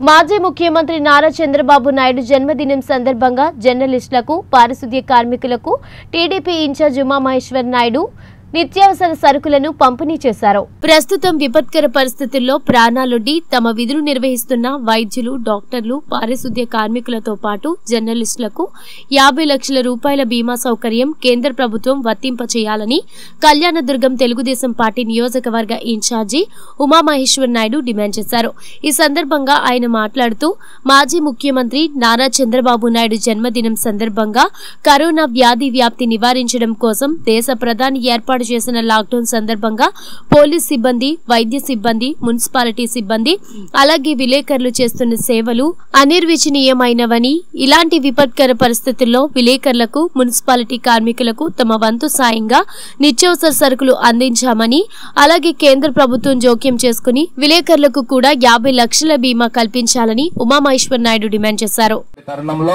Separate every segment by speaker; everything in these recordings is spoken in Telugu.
Speaker 1: మాజీ ముఖ్యమంత్రి నారా చంద్రబాబు నాయుడు జన్మదినం సందర్భంగా జర్నలిస్టులకు పారిశుద్ధ్య కార్మికులకు టీడీపీ ఇన్ఛార్జ్ ఉమామహేశ్వర్ నాయుడు నిత్యావసర సరుకులను పంపిణీ చేశారు ప్రస్తుతం విపత్కర పరిస్థితుల్లో ప్రాణాలొడ్డి తమ విధులు నిర్వహిస్తున్న వైద్యులు డాక్టర్లు పారిశుద్ధ్య కార్మికులతో పాటు జర్నలిస్టులకు యాభై లక్షల రూపాయల బీమా సౌకర్యం కేంద్ర ప్రభుత్వం వర్తింపచేయాలని కళ్యాణదుర్గం తెలుగుదేశం పార్టీ నియోజకవర్గ ఇన్ఛార్జి ఉమామహేశ్వర్ నాయుడు డిమాండ్ చేశారు ఈ సందర్భంగా ఆయన మాట్లాడుతూ మాజీ ముఖ్యమంత్రి నారా చంద్రబాబు నాయుడు జన్మదినం సందర్భంగా కరోనా వ్యాధి వ్యాప్తి నివారించడం కోసం దేశ ప్రధాని ఏర్పాటు చేసిన లాక్డౌన్ సందర్భంగా పోలీస్ సిబ్బంది వైద్య సిబ్బంది మున్సిపాలిటీ సిబ్బంది అలాగే విలేకరులు చేస్తున్న సేవలు అనిర్వచనీయమైనవని ఇలాంటి విపత్కర పరిస్థితుల్లో విలేకరులకు మున్సిపాలిటీ కార్మికులకు తమ వంతు సాయంగా నిత్యావసర సరుకులు అందించామని అలాగే కేంద్ర ప్రభుత్వం జోక్యం చేసుకుని విలేకరులకు కూడా యాభై లక్షల బీమా కల్పించాలని ఉమామహేశ్వర్ నాయుడు డిమాండ్ చేశారు
Speaker 2: తరుణంలో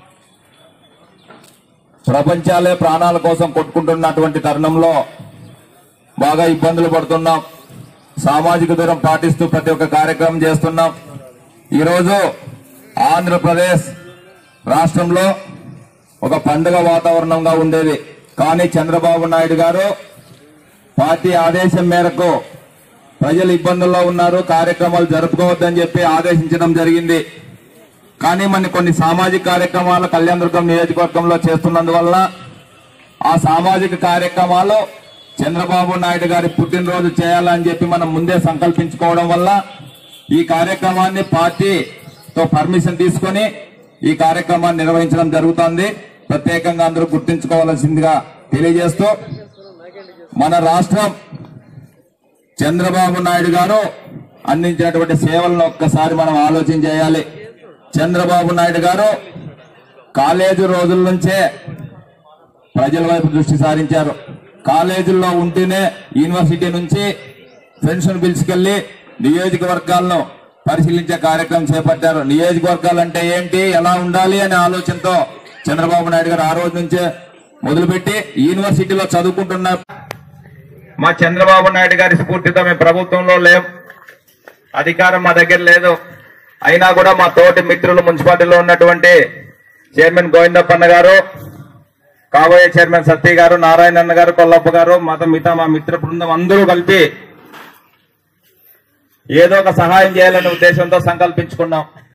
Speaker 2: ప్రపంచాలే ప్రాణాల కోసం కొట్టుకుంటున్నటువంటి తరుణంలో బాగా ఇబ్బందులు పడుతున్నాం సామాజిక దూరం పాటిస్తూ ప్రతి ఒక్క కార్యక్రమం చేస్తున్నాం ఈరోజు ఆంధ్రప్రదేశ్ రాష్ట్రంలో ఒక పండుగ వాతావరణంగా ఉండేది కానీ చంద్రబాబు నాయుడు గారు పార్టీ ఆదేశం మేరకు ప్రజలు ఇబ్బందుల్లో ఉన్నారు కార్యక్రమాలు జరుపుకోవద్దని చెప్పి ఆదేశించడం జరిగింది కానీ మన కొన్ని సామాజిక కార్యక్రమాలు కళ్యాణదుర్గం నియోజకవర్గంలో చేస్తున్నందువల్ల ఆ సామాజిక కార్యక్రమాలు చంద్రబాబు నాయుడు గారి పుట్టినరోజు చేయాలని చెప్పి మనం ముందే సంకల్పించుకోవడం వల్ల ఈ కార్యక్రమాన్ని పార్టీతో పర్మిషన్ తీసుకొని ఈ కార్యక్రమాన్ని నిర్వహించడం జరుగుతోంది ప్రత్యేకంగా అందరూ గుర్తించుకోవాల్సిందిగా తెలియజేస్తూ మన రాష్ట్రం చంద్రబాబు నాయుడు గారు అందించినటువంటి సేవలను ఒక్కసారి మనం ఆలోచన చేయాలి చంద్రబాబు నాయుడు గారు కాలేజీ రోజుల నుంచే ప్రజల వైపు దృష్టి సారించారు కాలేజీల్లో ఉంటేనే యూనివర్సిటీ నుంచి పెన్షన్ పిలుచుకెళ్లి నియోజకవర్గాలను పరిశీలించే కార్యక్రమం చేపట్టారు నియోజకవర్గాలు అంటే ఏంటి ఎలా ఉండాలి అనే ఆలోచనతో చంద్రబాబు నాయుడు గారు ఆ రోజు నుంచే మొదలుపెట్టి యూనివర్సిటీలో చదువుకుంటున్న మా చంద్రబాబు నాయుడు గారి స్ఫూర్తితో మేము ప్రభుత్వంలో లేం అధికారం మా దగ్గర లేదు అయినా కూడా మా తోటి మిత్రులు మున్సిపాలిటీలో ఉన్నటువంటి చైర్మన్ గోవిందప్పన్న గారు కాబోయే చైర్మన్ సత్య గారు నారాయణన్న గారు కొల్లప్ప గారు మత మిగతా మా మిత్ర బృందం అందరూ కలిపి ఏదో ఒక సహాయం చేయాలనే ఉద్దేశంతో సంకల్పించుకున్నాం